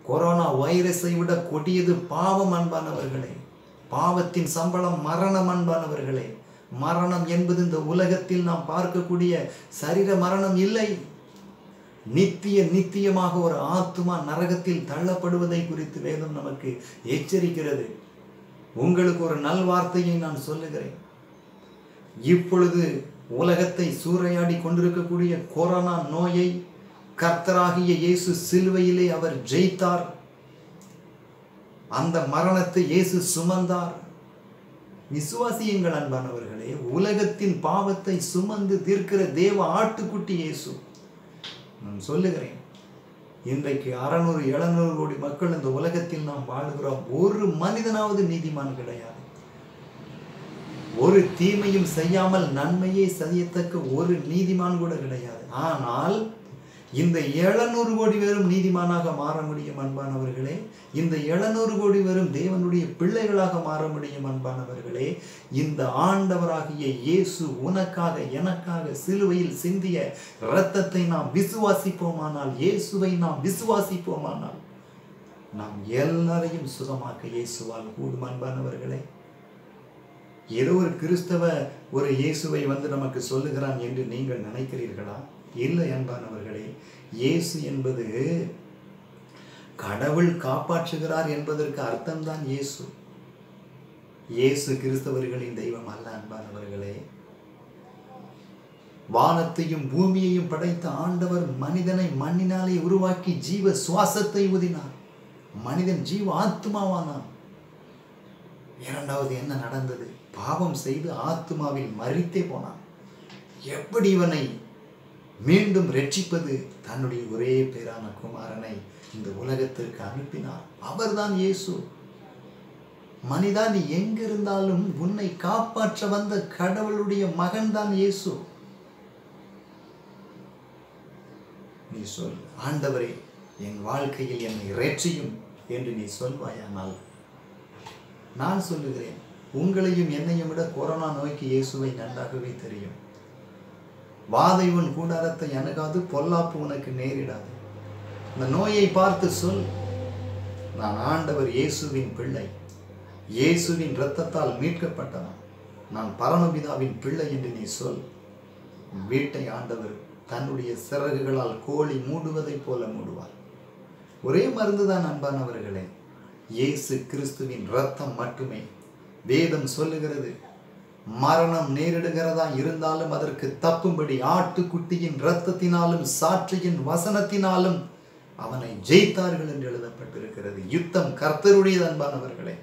corona வைரஸை விட கொடியது பாவம் அன்பானவர்களே பாவத்தின் சம்பளம் மரணம் அன்பானவர்களே மரணம் என்பது இந்த உலகத்தில் நாம் பார்க்கக்கூடிய சரீர மரணம் இல்லை நித்திய நித்தியமாக ஒரு ஆத்துமா நரகத்தில் தள்ளப்படுவதை குறித்து வேதம் நமக்கு எச்சரிக்கிறது உங்களுக்கு ஒரு நல்வார்த்தையை நான் சொல்லுகிறேன் இப்பொழுது உலகத்தை சூறையாடி கொண்டிருக்கக்கூடிய கொரோனா நோயை கர்த்தராகிய இயேசு சிலுவையிலே அவர் ஜெயித்தார் அந்த மரணத்தை இயேசு சுமந்தார் விசுவாசியுங்கள் அன்பானவர்களே உலகத்தின் பாவத்தை சுமந்து தீர்க்கிற தேவ ஆட்டுக்குட்டி இயேசு நான் சொல்லுகிறேன் இன்றைக்கு அறநூறு எழுநூறு கோடி மக்கள் இந்த உலகத்தில் நாம் வாழுகிறோம் ஒரு மனிதனாவது நீதிமான் கிடையாது ஒரு தீமையும் செய்யாமல் நன்மையை செய்யத்தக்க ஒரு நீதிமான் கூட கிடையாது ஆனால் இந்த எழுநூறு கோடி பேரும் நீதிமானாக மாற முடியும் அன்பானவர்களே இந்த எழுநூறு கோடி பேரும் தேவனுடைய பிள்ளைகளாக மாற முடியும் அன்பானவர்களே இந்த ஆண்டவராகிய இயேசு உனக்காக எனக்காக சிலுவையில் சிந்திய இரத்தத்தை நாம் விசுவாசிப்போமானால் இயேசுவை நாம் விசுவாசிப்போமானால் நாம் எல்லாரையும் சுகமாக்க இயேசுவால் கூடும் அன்பானவர்களே ஏதோ ஒரு கிறிஸ்தவ ஒரு இயேசுவை வந்து நமக்கு சொல்லுகிறான் என்று நீங்கள் நினைக்கிறீர்களா இல்லை அன்பானவர்களே இயேசு என்பது கடவுள் காப்பாற்றுகிறார் என்பதற்கு அர்த்தம்தான் இயேசு இயேசு கிறிஸ்தவர்களின் தெய்வம் அல்ல அன்பானவர்களே வானத்தையும் பூமியையும் படைத்த ஆண்டவர் மனிதனை மண்ணினாலே உருவாக்கி ஜீவ சுவாசத்தை ஊதினார் மனிதன் ஜீவ ஆத்மாவானான் இரண்டாவது என்ன நடந்தது பாவம் செய்து ஆத்மாவில் மறித்தே போனான் எப்படி இவனை மீண்டும் ரட்சிப்பது தன்னுடைய ஒரே பேரான குமாரனை இந்த உலகத்திற்கு அனுப்பினார் அவர்தான் இயேசு மனிதா நீ எங்கிருந்தாலும் உன்னை காப்பாற்ற வந்த கடவுளுடைய மகன்தான் இயேசு நீ சொல் ஆண்டவரே என் வாழ்க்கையில் என்னை ரட்சியும் என்று நீ சொல்வாயானால் நான் சொல்லுகிறேன் உங்களையும் என்னையும் விட கொரோனா நோய்க்கு இயேசுவை நன்றாகவே தெரியும் வாதை உன் கூடாரத்தை அணுகாது பொல்லாப்பு உனக்கு நேரிடாது இந்த நோயை பார்த்து சொல் நான் ஆண்டவர் இயேசுவின் பிள்ளை இயேசுவின் இரத்தத்தால் மீட்கப்பட்டவன் நான் பரமபிதாவின் பிள்ளை என்று நீ சொல் வீட்டை ஆண்டவர் தன்னுடைய சிறகுகளால் கோழி மூடுவதைப் போல மூடுவார் ஒரே மருந்துதான் அன்பானவர்களே இயேசு கிறிஸ்துவின் இரத்தம் மட்டுமே வேதம் சொல்லுகிறது மரணம் நேரிடுகிறதா இருந்தாலும் அதற்கு தப்பும்படி ஆட்டுக்குட்டியின் இரத்தத்தினாலும் சாட்சியின் வசனத்தினாலும் அவனை ஜெயித்தார்கள் என்று எழுதப்பட்டிருக்கிறது யுத்தம் கர்த்தருடையது அன்பானவர்களே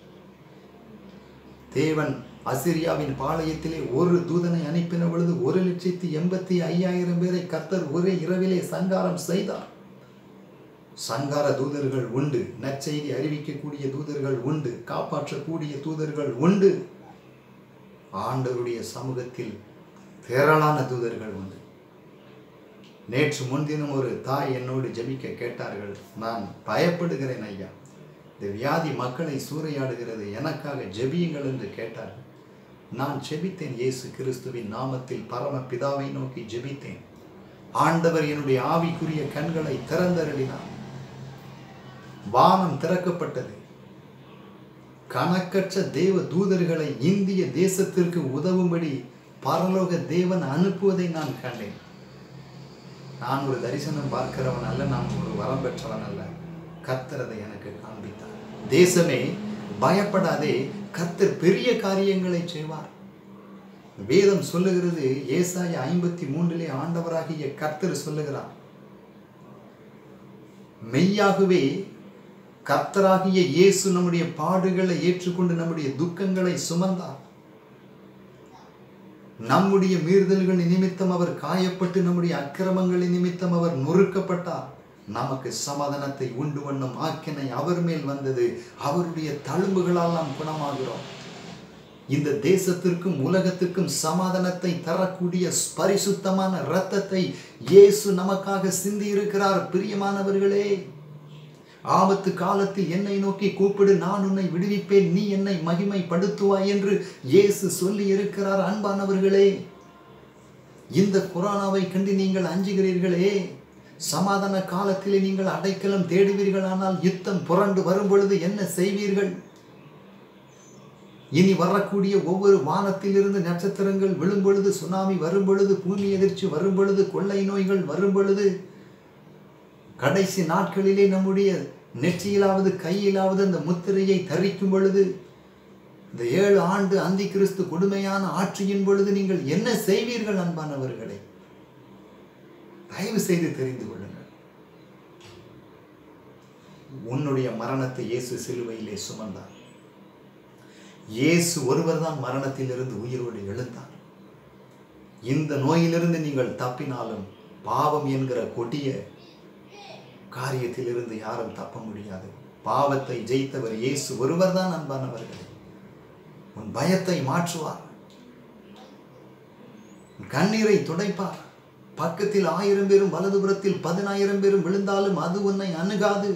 தேவன் அசிரியாவின் பாளையத்திலே ஒரு தூதனை அனுப்பின பொழுது ஒரு லட்சத்தி எண்பத்தி ஐயாயிரம் பேரை கர்த்தர் ஒரே இரவிலே சங்காரம் செய்தார் சங்கார தூதர்கள் உண்டு நற்செய்தி அறிவிக்கக்கூடிய தூதர்கள் உண்டு காப்பாற்றக்கூடிய தூதர்கள் உண்டு ஆண்டவருடைய சமூகத்தில் திரளான தூதர்கள் உண்டு நேற்று முன்தினம் ஒரு தாய் என்னோடு ஜெபிக்க கேட்டார்கள் நான் பயப்படுகிறேன் ஐயா இந்த வியாதி மக்களை சூறையாடுகிறது எனக்காக ஜெபியுங்கள் என்று கேட்டார்கள் நான் ஜெபித்தேன் இயேசு கிறிஸ்துவின் நாமத்தில் பரம பிதாவை நோக்கி ஜெபித்தேன் ஆண்டவர் என்னுடைய ஆவிக்குரிய கண்களை திறந்தருளினார் வானம் திறக்கப்பட்டது கணக்கற்ற தேவ தூதர்களை இந்திய தேசத்திற்கு உதவும்படி பரலோக தேவன் அனுப்புவதை நான் கண்டேன் நான் ஒரு தரிசனம் பார்க்கிறவன் அல்ல நான் ஒரு வரம் பெற்றவன் அல்ல கர்த்தரதை எனக்கு காண்பித்தார் தேசமே பயப்படாதே கர்த்தர் பெரிய காரியங்களை செய்வார் வேதம் சொல்லுகிறது ஏசாய ஐம்பத்தி மூன்றிலே ஆண்டவராகிய கர்த்தர் சொல்லுகிறார் மெய்யாகவே கர்த்தராகிய இயேசு நம்முடைய பாடுகளை ஏற்றுக்கொண்டு நம்முடைய துக்கங்களை சுமந்தார் நம்முடைய மீறுதல்கள் நிமித்தம் அவர் காயப்பட்டு நம்முடைய அக்கிரமங்களின் நிமித்தம் அவர் நொறுக்கப்பட்டார் நமக்கு சமாதானத்தை உண்டு பண்ணும் ஆக்கினை அவர் மேல் வந்தது அவருடைய தழும்புகளால் நாம் குணமாகிறோம் இந்த தேசத்திற்கும் உலகத்திற்கும் சமாதானத்தை தரக்கூடிய பரிசுத்தமான இரத்தத்தை இயேசு நமக்காக சிந்தி இருக்கிறார் பிரியமானவர்களே ஆபத்து காலத்தில் என்னை நோக்கி கூப்பிடு நான் உன்னை விடுவிப்பேன் நீ என்னை மகிமைப்படுத்துவாய் என்று இயேசு சொல்லி இருக்கிறார் அன்பானவர்களே இந்த கொரோனாவை கண்டு நீங்கள் அஞ்சுகிறீர்களே சமாதான காலத்திலே நீங்கள் அடைக்கலம் தேடுவீர்களானால் யுத்தம் புரண்டு வரும் பொழுது என்ன செய்வீர்கள் இனி வரக்கூடிய ஒவ்வொரு வானத்திலிருந்து நட்சத்திரங்கள் விழும் பொழுது சுனாமி வரும் பொழுது பூமி எதிர்ச்சி வரும் பொழுது கொள்ளை நோய்கள் வரும் பொழுது கடைசி நாட்களிலே நம்முடைய நெற்றியிலாவது கையிலாவது அந்த முத்திரையை தரிக்கும் பொழுது இந்த ஏழு ஆண்டு அந்தி கிறிஸ்து கொடுமையான ஆட்சியின் பொழுது நீங்கள் என்ன செய்வீர்கள் அன்பானவர்களே தயவு செய்து தெரிந்து கொள்ளுங்கள் உன்னுடைய மரணத்தை இயேசு சிலுவையிலே சுமந்தார் இயேசு ஒருவர் தான் மரணத்திலிருந்து உயிரோடு எழுந்தார் இந்த நோயிலிருந்து நீங்கள் தப்பினாலும் பாவம் என்கிற கொடிய காரியத்திலிருந்து யாரும் தப்ப முடியாது பாவத்தை ஜெயித்தவர் இயேசு ஒருவர் தான் அன்பானவர்களே உன் பயத்தை மாற்றுவார் உன் கண்ணீரை துடைப்பார் பக்கத்தில் ஆயிரம் பேரும் வலதுபுறத்தில் பதினாயிரம் பேரும் விழுந்தாலும் அது உன்னை அணுகாது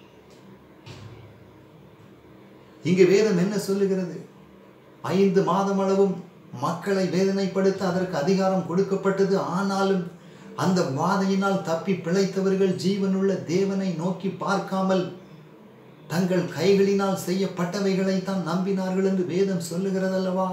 இங்கு வேதம் என்ன சொல்லுகிறது ஐந்து மாதம் அளவும் மக்களை வேதனைப்படுத்த அதற்கு அதிகாரம் கொடுக்கப்பட்டது ஆனாலும் அந்த வாதையினால் தப்பி பிழைத்தவர்கள் ஜீவனுள்ள தேவனை நோக்கி பார்க்காமல் தங்கள் கைகளினால் செய்யப்பட்டவைகளை தான் நம்பினார்கள் என்று வேதம் சொல்லுகிறதல்லவா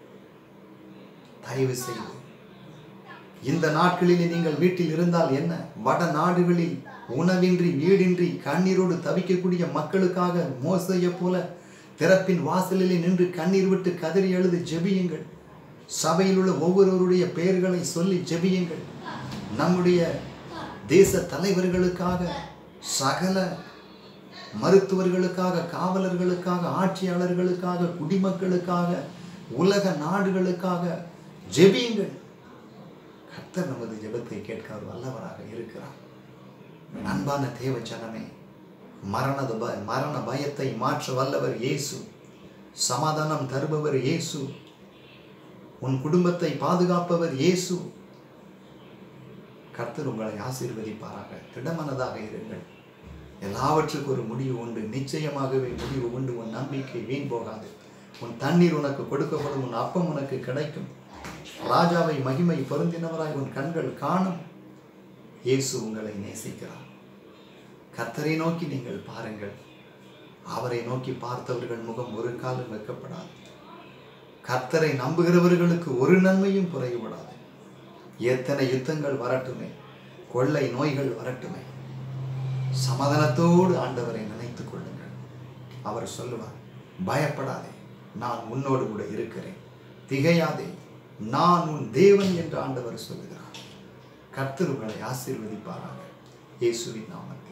தயவு செய்து இந்த நாட்களிலே நீங்கள் வீட்டில் இருந்தால் என்ன வட நாடுகளில் உணவின்றி வீடின்றி கண்ணீரோடு தவிக்கக்கூடிய மக்களுக்காக மோசையை போல திறப்பின் வாசலிலே நின்று கண்ணீர் விட்டு கதறி எழுது ஜெபியுங்கள் சபையில் உள்ள ஒவ்வொருவருடைய பெயர்களை சொல்லி ஜெபியுங்கள் நம்முடைய தேச தலைவர்களுக்காக சகல மருத்துவர்களுக்காக காவலர்களுக்காக ஆட்சியாளர்களுக்காக குடிமக்களுக்காக உலக நாடுகளுக்காக ஜெபியுங்கள் கர்த்தர் நமது ஜெபத்தை கேட்க அவர் வல்லவராக இருக்கிறார் அன்பான தேவ ஜனமே மரணத ப மரண பயத்தை மாற்ற வல்லவர் இயேசு சமாதானம் தருபவர் இயேசு உன் குடும்பத்தை பாதுகாப்பவர் இயேசு கர்த்தர் உங்களை ஆசீர்வதிப்பாராக திடமனதாக இருங்கள் எல்லாவற்றுக்கும் ஒரு முடிவு உண்டு நிச்சயமாகவே முடிவு உண்டு உன் நம்பிக்கை வீண் போகாது உன் தண்ணீர் உனக்கு கொடுக்கப்படும் உன் அப்பம் உனக்கு கிடைக்கும் ராஜாவை மகிமை பொருந்தினவராய் உன் கண்கள் காணும் இயேசு உங்களை நேசிக்கிறார் கர்த்தரை நோக்கி நீங்கள் பாருங்கள் அவரை நோக்கி பார்த்தவர்கள் முகம் ஒரு காலம் வைக்கப்படாது கர்த்தரை நம்புகிறவர்களுக்கு ஒரு நன்மையும் குறைவுபடாது எத்தனை யுத்தங்கள் வரட்டுமே கொள்ளை நோய்கள் வரட்டுமே சமாதானத்தோடு ஆண்டவரை நினைத்துக் கொள்ளுங்கள் அவர் சொல்லுவார் பயப்படாதே நான் உன்னோடு கூட இருக்கிறேன் திகையாதே நான் உன் தேவன் என்று ஆண்டவர் சொல்லுகிறார் கர்த்தர் உங்களை ஆசீர்வதிப்பாராக இயேசுவின் நாமத்தில்